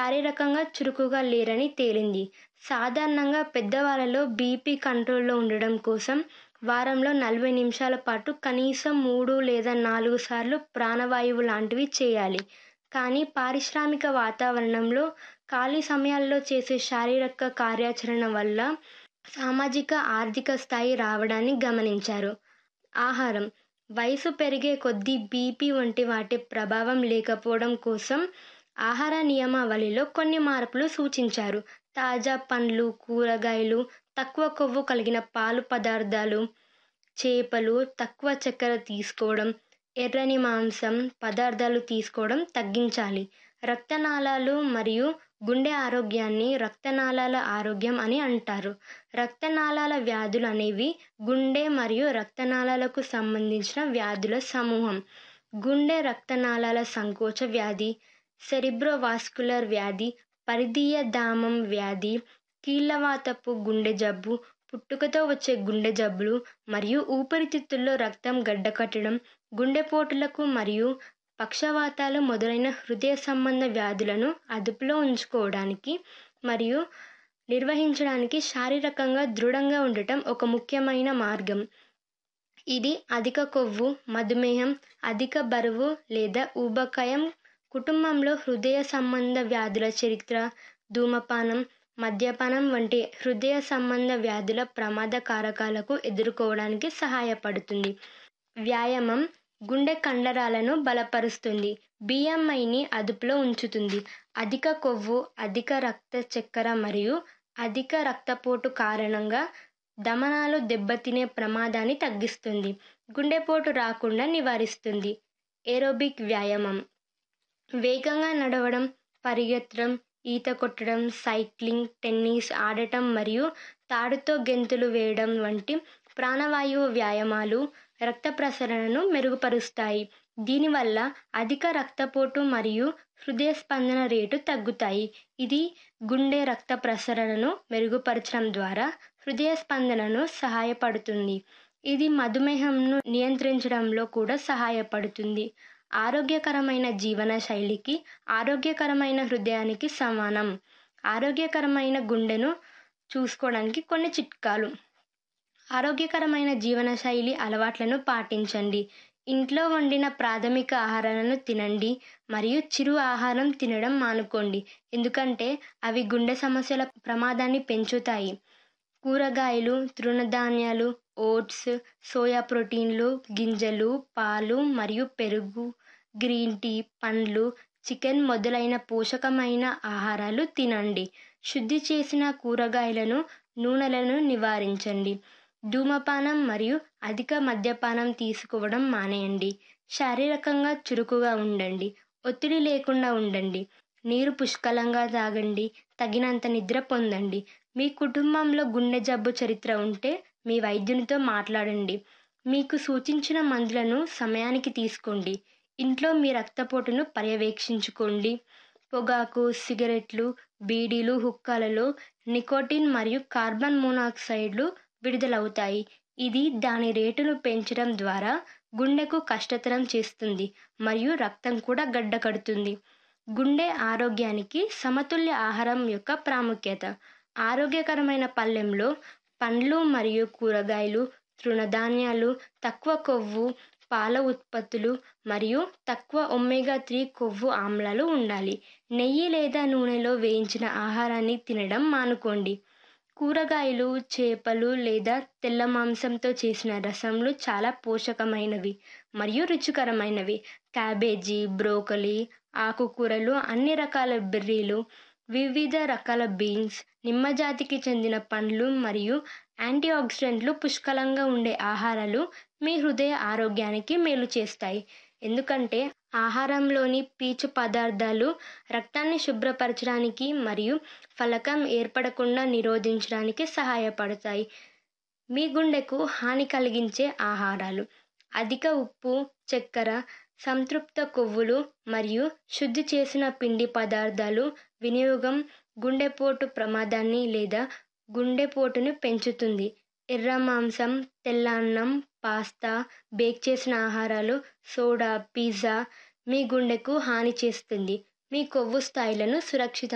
శారీరకంగా చురుకుగా లేరని తేలింది సాధారణంగా పెద్దవాళ్ళలో బీపీ కంట్రోల్లో ఉండడం కోసం వారంలో నలభై నిమిషాల పాటు కనీసం మూడు లేదా నాలుగు సార్లు ప్రాణవాయువు లాంటివి చేయాలి కానీ పారిశ్రామిక వాతావరణంలో ఖాళీ సమయాల్లో చేసే శారీరక కార్యాచరణ వల్ల సామాజిక ఆర్థిక స్థాయి రావడాన్ని గమనించారు ఆహారం వయసు పెరిగే కొద్దీ బీపీ వంటి వాటి ప్రభావం లేకపోవడం కోసం ఆహార నియమావళిలో కొన్ని మార్పులు సూచించారు తాజా పండ్లు కూరగాయలు తక్కువ కొవ్వు కలిగిన పాలు పదార్థాలు చేపలు తక్కువ చక్కెర తీసుకోవడం ఎర్రని మాంసం పదార్థాలు తీసుకోవడం తగ్గించాలి రక్తనాళాలు మరియు గుండె ఆరోగ్యాన్ని రక్తనాళాల ఆరోగ్యం అని అంటారు రక్తనాళాల వ్యాధులు అనేవి గుండె మరియు రక్తనాళాలకు సంబంధించిన వ్యాధుల సమూహం గుండె రక్తనాళాల సంకోచ వ్యాధి సెరిబ్రోవాస్కులర్ వ్యాధి పరిధీయ దామం వ్యాధి కీళ్ళవాతపు గుండె జబ్బు పుట్టుకతో వచ్చే గుండె జబ్బులు మరియు ఊపిరితిత్తుల్లో రక్తం గడ్డకట్టడం గుండెపోటులకు మరియు పక్షవాతాలు మొదలైన హృదయ సంబంధ వ్యాధులను అదుపులో ఉంచుకోవడానికి మరియు నిర్వహించడానికి శారీరకంగా దృఢంగా ఉండటం ఒక ముఖ్యమైన మార్గం ఇది అధిక కొవ్వు మధుమేహం అధిక బరువు లేదా ఊబకాయం కుటుంబంలో హృదయ సంబంధ వ్యాధుల చరిత్ర ధూమపానం మద్యపానం వంటి హృదయ సంబంధ వ్యాధుల ప్రమాద కారకాలకు ఎదుర్కోవడానికి సహాయపడుతుంది వ్యాయామం గుండె కండరాలను బలపరుస్తుంది బిఎంఐని అదుపులో ఉంచుతుంది అధిక కొవ్వు అధిక రక్త చక్కెర మరియు అధిక రక్తపోటు కారణంగా ధమనాలు దెబ్బతినే ప్రమాదాన్ని తగ్గిస్తుంది గుండెపోటు రాకుండా నివారిస్తుంది ఏరోబిక్ వ్యాయామం వేగంగా నడవడం పరిగెత్తడం ఈత కొట్టడం సైక్లింగ్ టెన్నిస్ ఆడటం మరియు తాడుతో గెంతులు వేయడం వంటి ప్రాణవాయువు వ్యాయామాలు రక్త ప్రసరణను మెరుగుపరుస్తాయి దీనివల్ల అధిక రక్తపోటు మరియు హృదయ స్పందన రేటు తగ్గుతాయి ఇది గుండె రక్త ప్రసరణను మెరుగుపరచడం ద్వారా హృదయ స్పందనను సహాయపడుతుంది ఇది మధుమేహంను నియంత్రించడంలో కూడా సహాయపడుతుంది ఆరోగ్యకరమైన జీవన శైలికి ఆరోగ్యకరమైన హృదయానికి సమానం ఆరోగ్యకరమైన గుండెను చూసుకోవడానికి కొన్ని చిట్కాలు ఆరోగ్యకరమైన జీవనశైలి అలవాట్లను పాటించండి ఇంట్లో వండిన ప్రాథమిక ఆహారాలను తినండి మరియు చిరు ఆహారం తినడం మానుకోండి ఎందుకంటే అవి గుండె సమస్యల ప్రమాదాన్ని పెంచుతాయి కూరగాయలు తృణధాన్యాలు ఓట్స్ సోయా ప్రోటీన్లు గింజలు పాలు మరియు పెరుగు గ్రీన్ టీ పండ్లు చికెన్ మొదలైన పోషకమైన ఆహారాలు తినండి శుద్ధి చేసిన కూరగాయలను నూనెలను నివారించండి ధూమపానం మరియు అధిక మద్యపానం తీసుకోవడం మానేయండి శారీరకంగా చురుకుగా ఉండండి ఒత్తిడి లేకుండా ఉండండి నీరు పుష్కలంగా తాగండి తగినంత నిద్ర పొందండి మీ కుటుంబంలో గుండె జబ్బు చరిత్ర ఉంటే మీ వైద్యునితో మాట్లాడండి మీకు సూచించిన మందులను సమయానికి తీసుకోండి ఇంట్లో మీ రక్తపోటును పర్యవేక్షించుకోండి పొగాకు సిగరెట్లు బీడీలు హుక్కాలలో నికోటిన్ మరియు కార్బన్ మోనాక్సైడ్లు విడుదలవుతాయి ఇది దాని రేటును పెంచడం ద్వారా గుండెకు కష్టతరం చేస్తుంది మరియు రక్తం కూడా గడ్డకడుతుంది గుండె ఆరోగ్యానికి సమతుల్య ఆహారం యొక్క ప్రాముఖ్యత ఆరోగ్యకరమైన పళ్ళెంలో పండ్లు మరియు కూరగాయలు తృణధాన్యాలు తక్కువ కొవ్వు పాల ఉత్పత్తులు మరియు తక్కువ ఒమేగా త్రీ కొవ్వు ఆమ్లాలు ఉండాలి నెయ్యి లేదా నూనెలో వేయించిన ఆహారాన్ని తినడం మానుకోండి కూరగాయలు చేపలు లేదా తెల్ల మాంసంతో చేసిన రసంలు చాలా పోషకమైనవి మరియు రుచికరమైనవి క్యాబేజీ బ్రోకలీ ఆకుకూరలు అన్ని రకాల బెర్రీలు వివిధ రకాల బీన్స్ నిమ్మజాతికి చెందిన పండ్లు మరియు యాంటీ ఆక్సిడెంట్లు పుష్కలంగా ఉండే ఆహారాలు మీ హృదయ ఆరోగ్యానికి మేలు చేస్తాయి ఎందుకంటే ఆహారంలోని పీచు పదార్థాలు రక్తాన్ని శుభ్రపరచడానికి మరియు ఫలకం ఏర్పడకుండా నిరోధించడానికి సహాయపడతాయి మీ గుండెకు హాని కలిగించే ఆహారాలు అధిక ఉప్పు చక్కెర సంతృప్త కొవ్వులు మరియు శుద్ధి చేసిన పిండి పదార్థాలు వినియోగం గుండెపోటు ప్రమాదాన్ని లేదా గుండెపోటును పెంచుతుంది ఎర్ర మాంసం తెల్ల అన్నం పాస్తా బేక్ చేసిన ఆహారాలు సోడా పిజ్జా మీ గుండెకు హాని చేస్తుంది మీ కొవ్వు స్థాయిలను సురక్షితం